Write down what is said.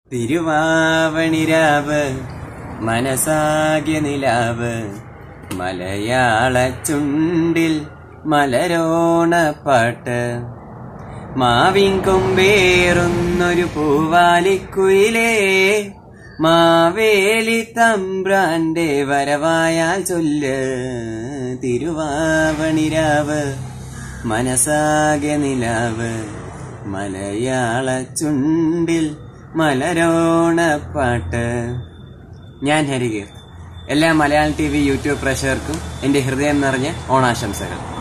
തിരുവാവണിരാവ് മനസാകിയ നിലാവ് മലയാള ചുണ്ടിൽ മലരോണപ്പാട്ട് മാവിൻ കൊമ്പേറുന്നൊരു പൂവാലിക്കുയിലേ മാവേലി തമ്പ്രാന്റെ വരവായാൽ ചൊല്ല് തിരുവാവണിരാവ് മനസാകെ നിലാവ് മലയാള ചുണ്ടിൽ മലരോണപ്പാട്ട് ഞാൻ ഹരികീർ എല്ലാ മലയാളം ടി വി യൂട്യൂബ് പ്രേക്ഷകർക്കും എന്റെ ഹൃദയം നിറഞ്ഞ ഓണാശംസകൾ